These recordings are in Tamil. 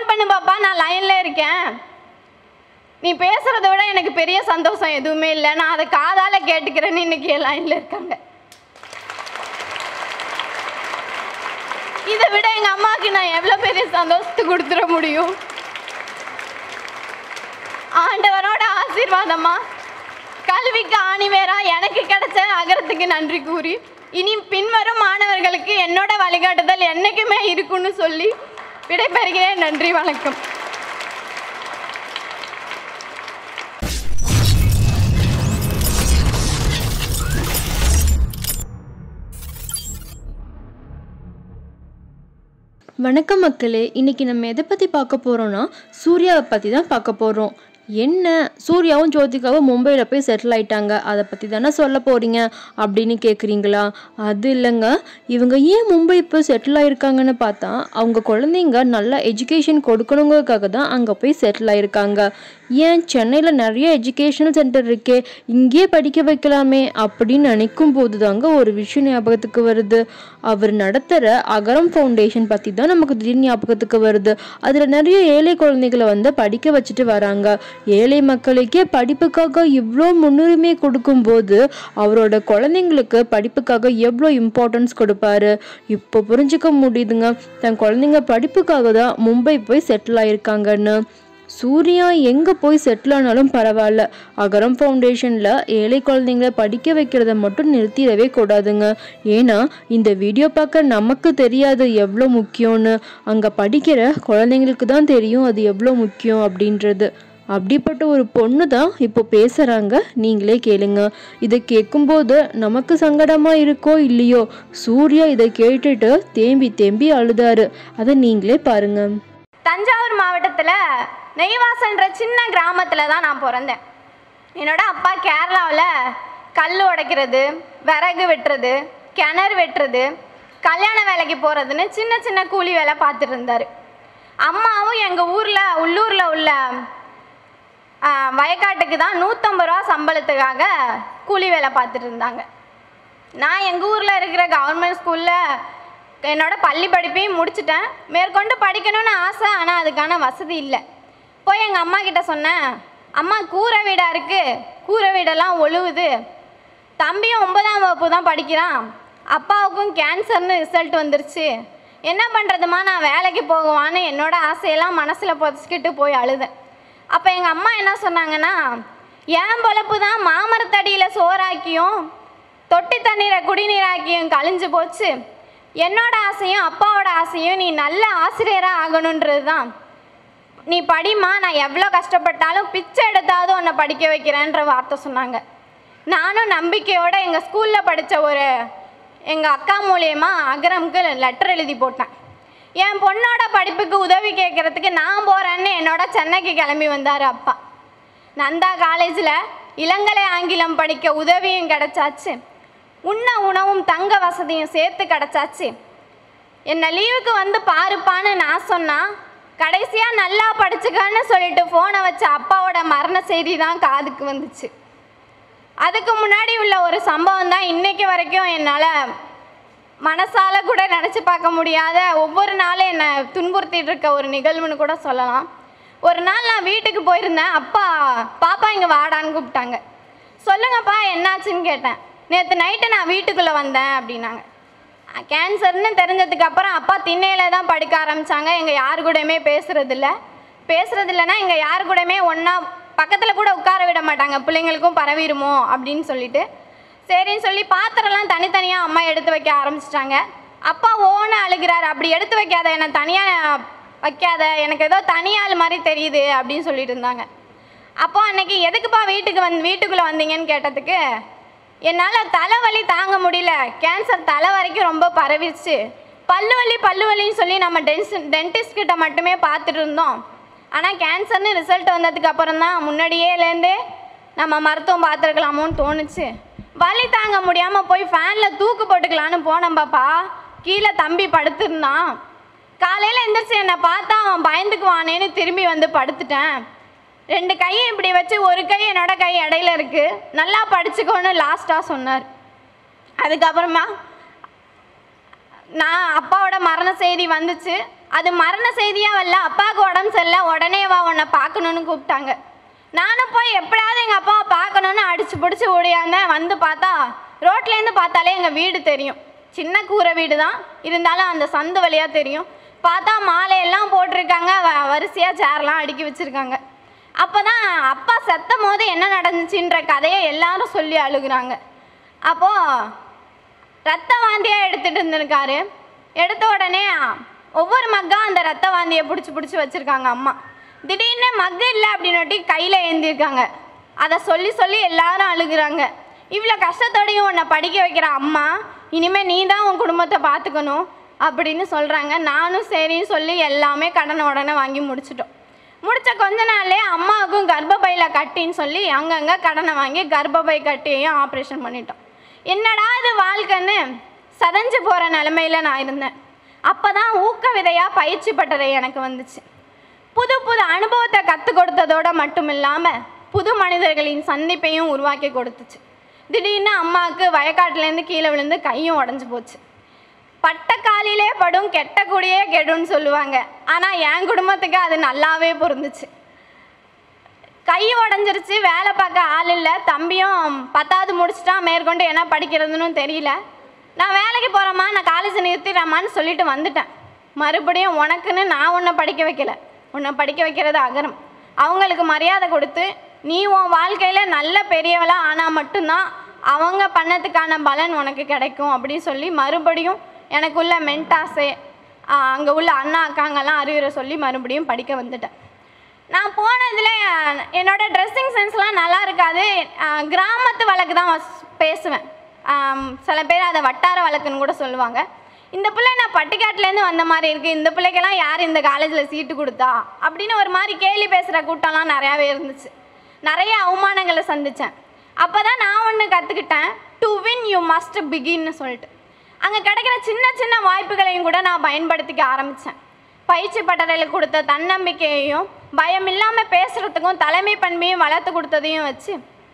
பண்ணு பாப்பா நான் லைனில் இருக்கேன் நீ பேசுகிறத விட எனக்கு பெரிய சந்தோஷம் எதுவுமே இல்லை நான் அதை காதால் கேட்டுக்கிறேன்னு இன்னைக்கு என் லைனில் இருக்காங்க இதை விட எங்கள் அம்மாவுக்கு நான் எவ்வளோ பெரிய சந்தோஷத்தை கொடுத்துட முடியும் ஆண்டவரோட ஆசீர்வாதமா கல்விக்கு ஆணிவேரா எனக்கு கிடைச்ச அகரத்துக்கு நன்றி கூறி இனி பின்வரும் மாணவர்களுக்கு என்னோட வழிகாட்டுதல் என்னைக்குமே இருக்குன்னு சொல்லி விடைபெறுகிறேன் நன்றி வணக்கம் வணக்கம் மக்களே இன்னைக்கு நம்ம எதை பற்றி பார்க்க போகிறோம்னா சூர்யாவை பற்றி தான் பார்க்க போகிறோம் என்ன சூர்யாவும் ஜோதிகாவும் மும்பையில் போய் செட்டில் ஆயிட்டாங்க அதை பற்றி தானே சொல்ல போகிறீங்க அப்படின்னு கேட்குறீங்களா அது இல்லைங்க இவங்க ஏன் மும்பை போய் செட்டில் ஆயிருக்காங்கன்னு பார்த்தா அவங்க குழந்தைங்க நல்ல எஜுகேஷன் கொடுக்கணுங்கிறதுக்காக தான் அங்கே போய் செட்டில் ஆயிருக்காங்க ஏன் சென்னையில் நிறைய எஜுகேஷனல் சென்டர் இருக்கே இங்கேயே படிக்க வைக்கலாமே அப்படின்னு நினைக்கும் போது தாங்க ஒரு விஷயம் ஞாபகத்துக்கு வருது அவர் நடத்துகிற அகரம் ஃபவுண்டேஷன் பற்றி தான் நமக்கு திடீர் ஞாபகத்துக்கு வருது அதில் நிறைய ஏழை குழந்தைகளை வந்து படிக்க வச்சுட்டு வராங்க ஏழை மக்களுக்கே படிப்புக்காக இவ்வளோ முன்னுரிமை கொடுக்கும்போது அவரோட குழந்தைங்களுக்கு படிப்புக்காக எவ்வளோ இம்பார்ட்டன்ஸ் கொடுப்பாரு இப்போ புரிஞ்சுக்க முடியுதுங்க தன் குழந்தைங்க படிப்புக்காக தான் மும்பை போய் செட்டில் ஆயிருக்காங்கன்னு சூர்யா எங்கே போய் செட்டில் ஆனாலும் பரவாயில்ல அகரம் ஃபவுண்டேஷனில் ஏழை குழந்தைங்களை படிக்க வைக்கிறத மட்டும் நிறுத்திடவே கூடாதுங்க ஏன்னா இந்த வீடியோ பார்க்க நமக்கு தெரியாது எவ்வளோ முக்கியம்னு அங்கே படிக்கிற குழந்தைங்களுக்கு தான் தெரியும் அது எவ்வளோ முக்கியம் அப்படின்றது அப்படிப்பட்ட ஒரு பொண்ணு தான் இப்போ பேசுகிறாங்க நீங்களே கேளுங்க இதை கேட்கும்போது நமக்கு சங்கடமாக இருக்கோ இல்லையோ சூர்யா இதை கேட்டுட்டு தேம்பி தேம்பி அழுதாரு அதை நீங்களே பாருங்கள் தஞ்சாவூர் மாவட்டத்தில் நெய்வாசன்ற சின்ன கிராமத்தில் தான் நான் பிறந்தேன் என்னோட அப்பா கேரளாவில் கல் உடைக்கிறது விறகு வெட்டுறது கிணறு வெட்டுறது கல்யாண வேலைக்கு போகிறதுன்னு சின்ன சின்ன கூலி வேலை பார்த்துட்டு இருந்தார் அம்மாவும் எங்கள் ஊரில் உள்ளூரில் உள்ள ஆ, வயக்காட்டுக்கு தான் நூற்றம்பது ரூபா சம்பளத்துக்காக கூலி வேலை பார்த்துட்டு இருந்தாங்க நான் எங்கள் ஊரில் இருக்கிற கவர்மெண்ட் ஸ்கூலில் என்னோட பள்ளி படிப்பையும் முடிச்சிட்டேன் மேற்கொண்டு படிக்கணும்னு ஆசை ஆனால் அதுக்கான வசதி இல்லை போய் எங்கள் அம்மா கிட்ட சொன்னேன் அம்மா கூரை வீடாக இருக்குது கூரை வீடெல்லாம் ஒழுகுது தம்பியும் ஒன்பதாம் வகுப்பு தான் படிக்கிறான் அப்பாவுக்கும் கேன்சர்னு ரிசல்ட் வந்துருச்சு என்ன பண்ணுறதுமா நான் வேலைக்கு போகுவான்னு என்னோட ஆசையெல்லாம் மனசில் புதைச்சிக்கிட்டு போய் அழுதேன் அப்போ எங்கள் அம்மா என்ன சொன்னாங்கன்னா என் பொழப்பு தான் மாமரத்தடியில் சோறாக்கியும் தொட்டி தண்ணீரை குடிநீராக்கியும் கழிஞ்சு போச்சு என்னோட ஆசையும் அப்பாவோட ஆசையும் நீ நல்ல ஆசிரியராக ஆகணுன்றது தான் நீ படிம்மா நான் எவ்வளோ கஷ்டப்பட்டாலும் பிச்சை எடுத்தாவது உன்னை படிக்க வைக்கிறேன்ற வார்த்தை சொன்னாங்க நானும் நம்பிக்கையோட எங்கள் ஸ்கூலில் படித்த ஒரு எங்கள் அக்கா மூலியமா அகரமுக்கு லெட்டர் எழுதி போட்டேன் என் பொண்ணோட படிப்புக்கு உதவி கேட்குறதுக்கு நான் போகிறேன்னு என்னோட சென்னைக்கு கிளம்பி வந்தார் அப்பா நந்தா காலேஜில் இளங்கலை ஆங்கிலம் படிக்க உதவியும் கிடைச்சாச்சு உண்ண உணவும் தங்க வசதியும் சேர்த்து கிடைச்சாச்சு என்னை லீவுக்கு வந்து பாருப்பான்னு நான் சொன்னா கடைசியாக நல்லா படிச்சுக்கன்னு சொல்லிட்டு ஃபோனை வச்ச அப்பாவோட மரண செய்தி தான் காதுக்கு வந்துச்சு அதுக்கு முன்னாடி உள்ள ஒரு சம்பவம் தான் இன்னைக்கு வரைக்கும் என்னால் மனசால கூட நினச்சி பார்க்க முடியாத ஒவ்வொரு நாளும் என்னை துன்புறுத்திட்டு இருக்க ஒரு நிகழ்வுன்னு கூட சொல்லலாம் ஒரு நாள் நான் வீட்டுக்கு போயிருந்தேன் அப்பா பாப்பா இங்கே வாடான்னு கூப்பிட்டாங்க சொல்லுங்கப்பா என்னாச்சுன்னு கேட்டேன் நேற்று நைட்டு நான் வீட்டுக்குள்ளே வந்தேன் அப்படின்னாங்க கேன்சர்னு தெரிஞ்சதுக்கு அப்புறம் அப்பா திண்ணையில தான் படிக்க ஆரம்பிச்சாங்க எங்கள் யாரு கூடயுமே பேசுறதில்ல பேசுறது இல்லைன்னா இங்கே யாரு கூடயுமே ஒன்றா பக்கத்தில் கூட உட்கார விட மாட்டாங்க பிள்ளைங்களுக்கும் பரவிடுமோ அப்படின்னு சொல்லிட்டு சரின்னு சொல்லி பாத்திரம்லாம் தனித்தனியாக அம்மா எடுத்து வைக்க ஆரம்பிச்சிட்டாங்க அப்பா ஓன அழுகிறாரு அப்படி எடுத்து வைக்காத என்னை தனியாக வைக்காத எனக்கு ஏதோ தனியாள் மாதிரி தெரியுது அப்படின்னு சொல்லிட்டு இருந்தாங்க அப்போ அன்னைக்கு எதுக்குப்பா வீட்டுக்கு வந்து வீட்டுக்குள்ளே வந்தீங்கன்னு கேட்டதுக்கு என்னால் தலைவலி தாங்க முடியல கேன்சர் தலை வரைக்கும் ரொம்ப பரவிடுச்சு பல்லு வலி பல்லு வலின்னு சொல்லி நம்ம டென்ஸ் டென்டிஸ்ட் கிட்ட மட்டுமே பார்த்துட்டு இருந்தோம் ஆனால் கேன்சர்னு ரிசல்ட் வந்ததுக்கு அப்புறம் தான் முன்னாடியேலேருந்தே நம்ம மருத்துவம் பார்த்துருக்கலாமோன்னு தோணுச்சு வலி தாங்க முடியாமல் போய் ஃபேனில் தூக்கு போட்டுக்கலான்னு போனேன் பாப்பா கீழே தம்பி படுத்திருந்தான் காலையில் எந்திரிச்சு என்னை பார்த்தா அவன் பயந்துக்குவானேன்னு திரும்பி வந்து படுத்துட்டேன் ரெண்டு கையை இப்படி வச்சு ஒரு கை என்னோட கை இடையில இருக்கு நல்லா படிச்சுக்கோன்னு லாஸ்ட்டாக சொன்னார் அதுக்கப்புறமா நான் அப்பாவோட மரண செய்தி வந்துச்சு அது மரண செய்தியாக வரல அப்பாவுக்கு உடம்பு சரியில்ல உடனே வா உன்னை பார்க்கணுன்னு கூப்பிட்டாங்க நானும் போய் எப்படியாவது எங்கள் அப்பாவை பார்க்கணுன்னு அடிச்சு பிடிச்சி ஓடியாந்தேன் வந்து பார்த்தா ரோட்லேருந்து பார்த்தாலே எங்கள் வீடு தெரியும் சின்ன கூரை வீடு தான் இருந்தாலும் அந்த சந்து வழியாக தெரியும் பார்த்தா மாலையெல்லாம் போட்டிருக்காங்க வ வரிசையாக சேர்லாம் அடுக்கி வச்சுருக்காங்க அப்போ தான் அப்பா செத்தும் போது என்ன நடந்துச்சுன்ற கதையை எல்லாரும் சொல்லி அழுகுறாங்க அப்போது ரத்த வாந்தியாக எடுத்துகிட்டு இருந்திருக்காரு எடுத்த உடனே ஒவ்வொரு மக்கா அந்த ரத்த வாந்தியை பிடிச்சி பிடிச்சி வச்சுருக்காங்க அம்மா திடீர்னு மக்கு இல்லை அப்படின்னுட்டி கையில் ஏந்திருக்காங்க அதை சொல்லி சொல்லி எல்லாரும் அழுகுறாங்க இவ்வளோ கஷ்டத்தோடையும் உன்னை படிக்க வைக்கிற அம்மா இனிமேல் நீ தான் உன் குடும்பத்தை பார்த்துக்கணும் அப்படின்னு சொல்கிறாங்க நானும் சரின்னு சொல்லி எல்லாமே கடனை உடனே வாங்கி முடிச்சிட்டோம் முடிச்ச கொஞ்ச நாள்லே அம்மாவுக்கும் கர்ப்பப்பையில் கட்டின்னு சொல்லி அங்கங்கே கடனை வாங்கி கர்ப்பப்பை கட்டியையும் ஆப்ரேஷன் பண்ணிட்டோம் என்னடா இது வாழ்க்கைன்னு சதஞ்சு போகிற நிலமையில நான் இருந்தேன் அப்போ தான் ஊக்க விதையாக பயிற்சி பட்டறை எனக்கு வந்துச்சு புது புது அனுபவத்தை கற்றுக் கொடுத்ததோட மட்டும் இல்லாமல் புது மனிதர்களின் சந்திப்பையும் உருவாக்கி கொடுத்துச்சு திடீர்னு அம்மாவுக்கு வயக்காட்டுலேருந்து கீழே விழுந்து கையும் உடஞ்சி போச்சு பட்ட காலிலே படும் கெட்ட கூடியே கெடுன்னு சொல்லுவாங்க ஆனால் என் குடும்பத்துக்கு அது நல்லாவே பொருந்துச்சு கை உடஞ்சிருச்சு வேலை பார்க்க ஆள் இல்லை தம்பியும் பத்தாவது முடிச்சிட்டான் மேற்கொண்டு என்ன படிக்கிறதுன்னு தெரியல நான் வேலைக்கு போகிறேம்மா நான் காலேஜ் நிறுத்திடுறேம்மான்னு சொல்லிட்டு வந்துட்டேன் மறுபடியும் உனக்குன்னு நான் உன்னை படிக்க வைக்கல உன்னை படிக்க வைக்கிறது அகரம் அவங்களுக்கு மரியாதை கொடுத்து நீ உன் வாழ்க்கையில் நல்ல பெரியவளாக ஆனால் மட்டும்தான் அவங்க பண்ணதுக்கான பலன் உனக்கு கிடைக்கும் அப்படின்னு சொல்லி மறுபடியும் எனக்குள்ள மென்டாஸு அங்கே உள்ள அண்ணா அக்காங்கெல்லாம் அறிவுரை சொல்லி மறுபடியும் படிக்க வந்துட்டேன் நான் போனதில் என்னோட ட்ரெஸ்ஸிங் சென்ஸ்லாம் நல்லா இருக்காது அஹ் கிராமத்து வழக்கு தான் வஸ்- பேசுவேன் ஆம், சில பேர் அதை வட்டார வழக்குன்னு கூட சொல்லுவாங்க இந்த பிள்ளை நான் பட்டிக்காட்டுலேருந்து வந்த மாதிரி இருக்குது இந்த பிள்ளைக்கெல்லாம் யார் இந்த காலேஜில் சீட்டு கொடுத்தா அப்படின்னு ஒரு மாதிரி கேலி பேசுகிற கூட்டம்லாம் நிறையாவே இருந்துச்சு நிறைய அவமானங்களை சந்தித்தேன் அப்போ தான் நான் ஒன்று கற்றுக்கிட்டேன் டு வின் யூ மஸ்ட் பிகின்னு சொல்லிட்டு அங்கே கிடைக்கிற சின்ன சின்ன வாய்ப்புகளையும் கூட நான் பயன்படுத்திக்க ஆரம்பித்தேன் பயிற்சி பட்டறையில் கொடுத்த தன்னம்பிக்கையையும் பயம் இல்லாமல் பேசுகிறதுக்கும் தலைமை பண்பையும் வளர்த்து கொடுத்ததையும் வச்சு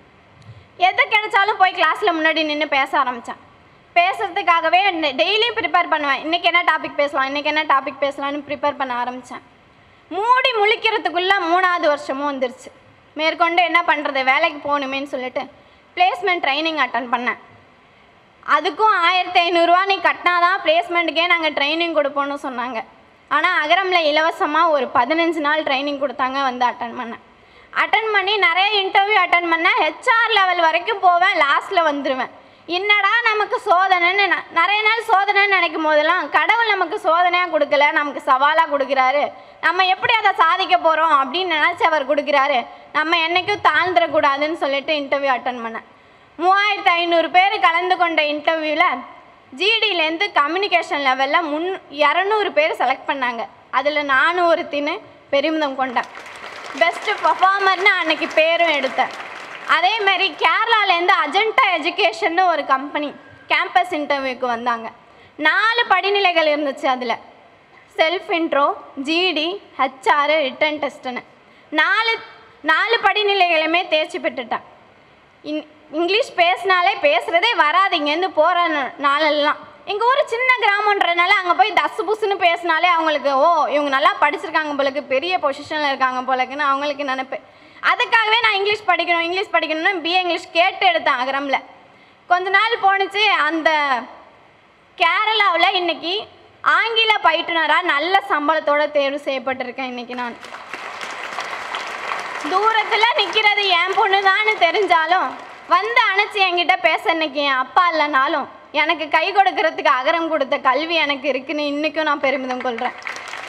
எது கிடைச்சாலும் போய் கிளாஸில் முன்னாடி நின்று பேச ஆரம்பித்தேன் பேசுறதுக்காகவே டெய்லியும் ப்ரிப்பேர் பண்ணுவேன் இன்றைக்கி என்ன டாபிக் பேசலாம் இன்றைக்கி என்ன டாபிக் பேசலாம்னு ப்ரிப்பேர் பண்ண ஆரம்பித்தேன் மூடி முழிக்கிறதுக்குள்ளே மூணாவது வருஷமும் வந்துருச்சு மேற்கொண்டு என்ன பண்ணுறது வேலைக்கு போகணுமேன்னு சொல்லிட்டு பிளேஸ்மெண்ட் ட்ரைனிங் அட்டன் பண்ணேன் அதுக்கும் ஆயிரத்தி ஐநூறுரூவா நீ கட்டினாதான் பிளேஸ்மெண்ட்டுக்கே நாங்கள் ட்ரைனிங் கொடுப்போம்னு சொன்னாங்க ஆனால் அகரமில் இலவசமாக ஒரு பதினஞ்சு நாள் ட்ரைனிங் கொடுத்தாங்க வந்து அட்டன் பண்ணேன் அட்டன் பண்ணி நிறைய இன்டர்வியூ அட்டன் பண்ணேன் ஹெச்ஆர் லெவல் வரைக்கும் போவேன் லாஸ்ட்டில் வந்துடுவேன் என்னடா நமக்கு சோதனைன்னு ந- நிறைய நாள் சோதனைன்னு நினைக்கும் போதெல்லாம் கடவுள் நமக்கு சோதனையாக கொடுக்கல நமக்கு சவாலாக கொடுக்குறாரு நம்ம எப்படி அதை சாதிக்க போகிறோம் அப்படின்னு நினச்சி அவர் கொடுக்குறாரு நம்ம என்றைக்கும் தாழ்ந்துடக்கூடாதுன்னு சொல்லிட்டு இன்டர்வியூ அட்டன் பண்ணேன் மூவாயிரத்து ஐநூறு பேர் கலந்து கொண்ட இன்டர்வியூவில் ஜிடிலேருந்து கம்யூனிகேஷன் லெவலில் முன் இரநூறு பேர் செலக்ட் பண்ணாங்க அதில் நானும் ஒருத்தின்னு பெருமிதம் கொண்டேன் பெஸ்ட்டு பர்ஃபார்மர்னு அன்னைக்கு பேரும் எடுத்தேன் அதே மாதிரி கேரளாலேருந்து அஜெண்டா எஜுகேஷன்னு ஒரு கம்பெனி கேம்பஸ் இன்டர்வியூக்கு வந்தாங்க நாலு படிநிலைகள் இருந்துச்சு அதில் self intro GD HR written டெஸ்ட்டுன்னு நாலு நாலு படிநிலைகளுமே தேர்ச்சி பெற்றுட்டேன் இன் இங்கிலீஷ் பேசினாலே பேசுகிறதே வராது இங்கேருந்து போகிற நாளெல்லாம் எங்கள் ஊர் சின்ன கிராமன்றனால அங்கே போய் தசு புசுன்னு பேசினாலே அவங்களுக்கு ஓ இவங்க நல்லா படிச்சிருக்காங்க போலக்கு பெரிய பொசிஷனில் இருக்காங்க போலக்குன்னு அவங்களுக்கு நினைப்பு அதுக்காகவே நான் இங்கிலீஷ் படிக்கணும் இங்கிலீஷ் படிக்கணும்னு பிஏ இங்கிலீஷ் கேட்டு எடுத்தேன் அகரமில் கொஞ்ச நாள் போணுச்சு அந்த கேரளாவில் இன்னைக்கு ஆங்கில பயிற்றுனராக நல்ல சம்பளத்தோட தேர்வு செய்யப்பட்டிருக்கேன் இன்னைக்கு நான் தூரத்தில் நிற்கிறது என் பொண்ணு தெரிஞ்சாலும் வந்து அணைச்சி என்கிட்ட பேச இன்னைக்கு என் அப்பா இல்லைனாலும் எனக்கு கை கொடுக்கறதுக்கு அகரம் கொடுத்த கல்வி எனக்கு இருக்குன்னு இன்றைக்கும் நான் பெருமிதம் கொள்கிறேன்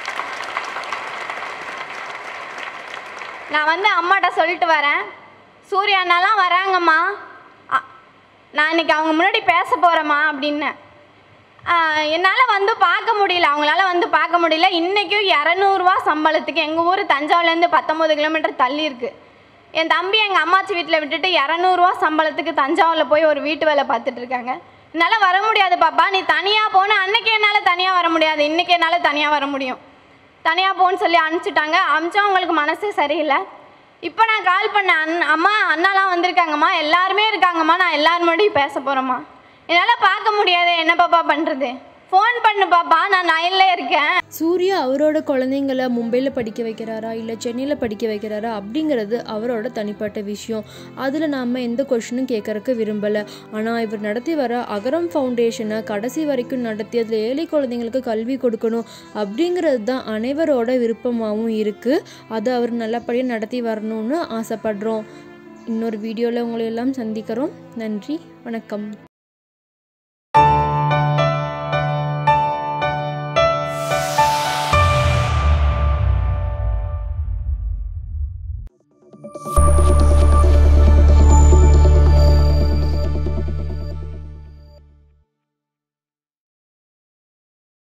நான் வந்து அம்மாட்ட சொல்லிட்டு வரேன் சூர்யா அண்ணாலாம் வராங்கம்மா அ- நான் இன்னைக்கு அவங்க முன்னாடி பேச போகிறேம்மா அப்படின்னேன் என்னால் வந்து பார்க்க முடியல அவங்களால வந்து பார்க்க முடியல இன்றைக்கும் இரநூறுவா சம்பளத்துக்கு எங்கள் ஊர் தஞ்சாவூர்லேருந்து பத்தொம்பது கிலோமீட்டர் தள்ளி இருக்கு என் தம்பி எங்கள் அம்மாச்சி வீட்டில் விட்டுட்டு இரநூறுவா சம்பளத்துக்கு தஞ்சாவூரில் போய் ஒரு வீட்டு வேலை பார்த்துட்டு இருக்காங்க என்னால் வர முடியாது பாப்பா நீ தனியாக போன அன்னைக்கு என்னால் தனியாக வர முடியாது இன்றைக்கி என்னால் தனியாக வர முடியும் தனியாக போன்னு சொல்லி அனுப்பிச்சிட்டாங்க அனுப்பிச்சா அவங்களுக்கு மனசே சரியில்லை இப்போ நான் கால் பண்ணேன் அண் அம்மா அண்ணாலாம் வந்திருக்காங்கம்மா எல்லாருமே இருக்காங்கம்மா நான் எல்லாரும் முன்னாடியும் பேச போகிறேம்மா என்னால் பார்க்க முடியாது என்ன பாப்பா பண்ணுறது ஃபோன் பண்ணு பாப்பா நான் நயன்ல இருக்கேன் சூர்யா அவரோட குழந்தைங்கள மும்பையில் படிக்க வைக்கிறாரா இல்லை சென்னையில் படிக்க வைக்கிறாரா அப்படிங்கிறது அவரோட தனிப்பட்ட விஷயம் அதில் நாம் எந்த கொஷினும் கேட்கறக்கு விரும்பலை ஆனால் இவர் நடத்தி வர அகரம் ஃபவுண்டேஷனை கடைசி வரைக்கும் நடத்தி அதில் ஏழை குழந்தைங்களுக்கு கல்வி கொடுக்கணும் அப்படிங்கிறது தான் அனைவரோட விருப்பமாகவும் இருக்குது அதை அவர் நல்லபடியாக நடத்தி வரணும்னு ஆசைப்படுறோம் இன்னொரு வீடியோவில் உங்களை எல்லாம் சந்திக்கிறோம் நன்றி வணக்கம்